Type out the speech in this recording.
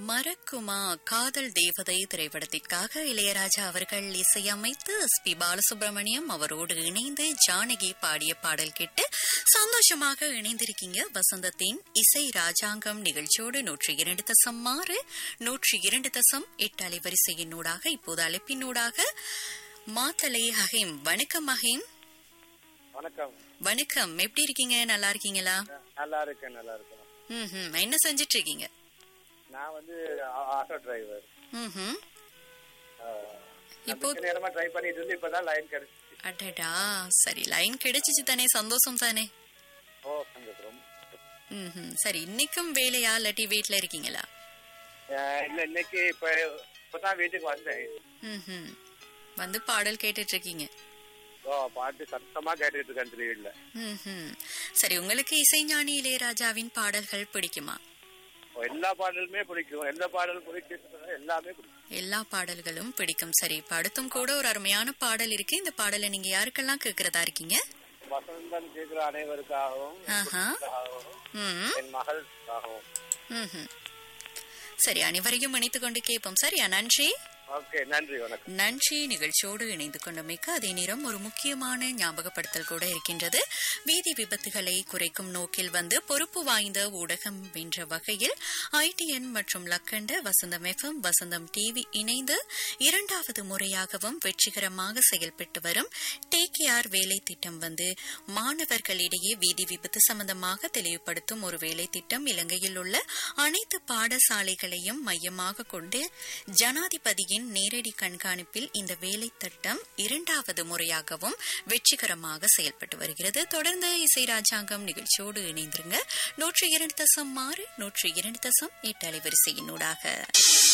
மறக்குமா காதல் தேவதை திரைப்படத்திற்காக இளையராஜா அவர்கள் இசையமைத்து எஸ் பி பாலசுப்ரமணியம் அவரோடு இணைந்து ஜானகி பாடிய பாடல் கேட்டு சந்தோஷமாக இணைந்திருக்கீங்க வசந்தத்தின் இசை ராஜாங்கம் நிகழ்ச்சியோடு நூற்றி இரண்டு தசம் ஆறு நூற்றி இரண்டு தசம் எட்டு அலைவரிசையினூடாக இப்போது அழைப்பினூடாக மாத்தலை ஹஹீம் வணக்கம் ஹஹீம் வணக்கம் வணக்கம் எப்படி இருக்கீங்க நல்லா இருக்கீங்களா நல்லா இருக்கேன் நல்லா இருக்கேன் ம் என்ன செஞ்சிட்டு இருக்கீங்க நான் வந்து ஆ- ஆட்டோ டிரைவர் ம் இப்போ- இப்போ நேரமா ட்ரை பண்ணிட்டு இருந்து இப்பதான் லைன் கிடைச்சிச்சு அடடா சரி லைன் கிடைச்சிச்சு தானே சந்தோஷம் தானே ஓ உங்களுக்கு ரொம்ப ம் சரி இன்னைக்கும் வேலையா இல்லாட்டி வீட்ல இருக்கீங்களா அஹ் இல்ல இன்னைக்கு இப்ப இப்பதான் வீட்டுக்கு வந்தேன் ம் வந்து பாடல் கேட்டுட்டு இருக்கீங்க ஓ பாட்டு சத்தமா கேட்டுட்டு இருக்கேன் திடீர்ல ம் சரி உங்களுக்கு இசைஞானி இளையராஜாவின் பாடல்கள் பிடிக்குமா எல்லா பாடலுமே பிடிக்கும் எந்த பாடல் பிடிக்கும் எல்லாமே பிடிக்கும் எல்லா பாடல்களும் பிடிக்கும் சரி இப்ப அடுத்தும் கூட ஒரு அருமையான பாடல் இருக்கு இந்த பாடலை நீங்க யாருக்கெல்லாம் கேக்குறதா இருக்கீங்க வசந்தன் கேட்கிற அனைவருக்காகவும் ஆஹா எனக்காகவும், ம் என் மகளுக்காகவும் ம்ஹும். சரி அனைவரையும் இணைத்துக் கொண்டு கேட்போம் சரியா நன்றி ஓகே நன்றி வணக்கம் நன்றி நிகழ்ச்சியோடு இணைந்து கொண்டமைக்கு அதே நேரம் ஒரு முக்கியமான ஞாபகப்படுத்தல் கூட இருக்கின்றது வீதி விபத்துகளை குறைக்கும் நோக்கில் வந்து பொறுப்பு வாய்ந்த ஊடகம் என்ற வகையில் ஐடிஎன் மற்றும் லக்கண்ட வசந்தம் எஃப்எம் வசந்தம் டிவி இணைந்து இரண்டாவது முறையாகவும் வெற்றிகரமாக செயல்பட்டு வரும் டேக் கேஆர் வேலை திட்டம் வந்து மாணவர்களிடையே வீதி விபத்து சம்பந்தமாக தெளிவுபடுத்தும் ஒரு வேலை திட்டம் இலங்கையில் உள்ள அனைத்து பாடசாலைகளையும் மையமாக கொண்டு ஜனாதிபதியின் நேரடி கண்காணிப்பில் இந்த வேலை திட்டம் இரண்டாவது முறையாகவும் வெற்றிகரமாக செயல்பட்டு வருகிறது தொடர்ந்து இசை ராஜாங்கம் நிகழ்ச்சியோடு இணைந்திருங்க நூற்றி இரண்டு தசம் ஆறு நூற்றி இரண்டு தசம் எட்டு அலைவரிசையினூடாக